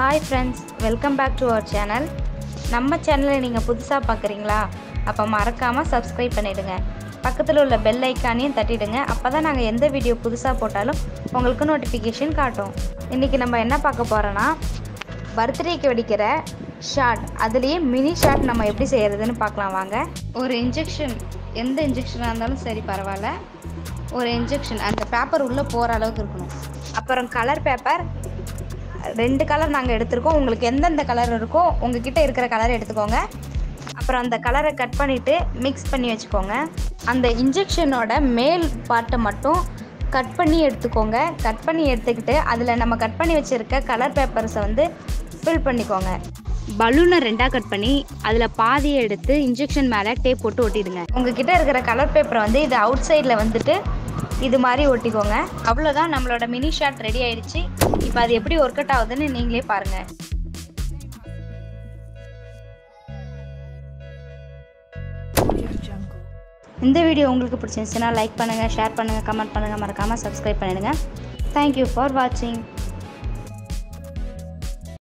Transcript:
hi friends welcome back to our channel நம்ம சேனலை நீங்கள் புதுசாக பார்க்குறீங்களா அப்போ மறக்காமல் சப்ஸ்கிரைப் பண்ணிவிடுங்க பக்கத்தில் உள்ள பெல் ஐக்கானையும் தட்டிடுங்க அப்போ தான் நாங்கள் எந்த வீடியோ புதுசாக போட்டாலும் உங்களுக்கு நோட்டிஃபிகேஷன் காட்டும் இன்றைக்கி நம்ம என்ன பார்க்க போகிறோன்னா பர்த்டேக்கு வெடிக்கிற ஷார்ட் அதுலேயே மினி ஷார்ட் நம்ம எப்படி செய்கிறதுன்னு பார்க்கலாம் வாங்க ஒரு இன்ஜெக்ஷன் எந்த இன்ஜெக்ஷனாக இருந்தாலும் சரி பரவாயில்ல ஒரு இன்ஜெக்ஷன் அந்த பேப்பர் உள்ளே போகிற அளவுக்கு இருக்கணும் அப்புறம் கலர் பேப்பர் ரெண்டு கலர் நாங்கள் எடுத்திருக்கோம் உங்களுக்கு எந்தெந்த கலர் இருக்கோ உங்ககிட்ட இருக்கிற கலர் எடுத்துக்கோங்க அப்புறம் அந்த கலரை கட் பண்ணிவிட்டு மிக்ஸ் பண்ணி வச்சுக்கோங்க அந்த இன்ஜெக்ஷனோட மேல் பார்ட்டை மட்டும் கட் பண்ணி எடுத்துக்கோங்க கட் பண்ணி எடுத்துக்கிட்டு அதில் நம்ம கட் பண்ணி வச்சுருக்க கலர் பேப்பர்ஸை வந்து ஃபில் பண்ணிக்கோங்க பலூனை ரெண்டாக கட் பண்ணி அதில் பாதியை எடுத்து இன்ஜெக்ஷன் மேலே டேப் போட்டு ஒட்டிடுங்க உங்ககிட்ட இருக்கிற கலர் பேப்பரை வந்து இது அவுட் சைடில் வந்துட்டு இது மாதிரி ஒட்டிக்கோங்க அவ்வளோதான் நம்மளோட மினி ஷாட் ரெடி ஆயிடுச்சு இப்போ அது எப்படி ஒர்க் அவுட் ஆகுதுன்னு நீங்களே பாருங்கள் இந்த வீடியோ உங்களுக்கு பிடிச்சிருந்துச்சுன்னா லைக் பண்ணுங்கள் ஷேர் பண்ணுங்கள் கமெண்ட் பண்ணுங்கள் மறக்காமல் சப்ஸ்கிரைப் பண்ணிடுங்க தேங்க்யூ ஃபார் வாட்சிங்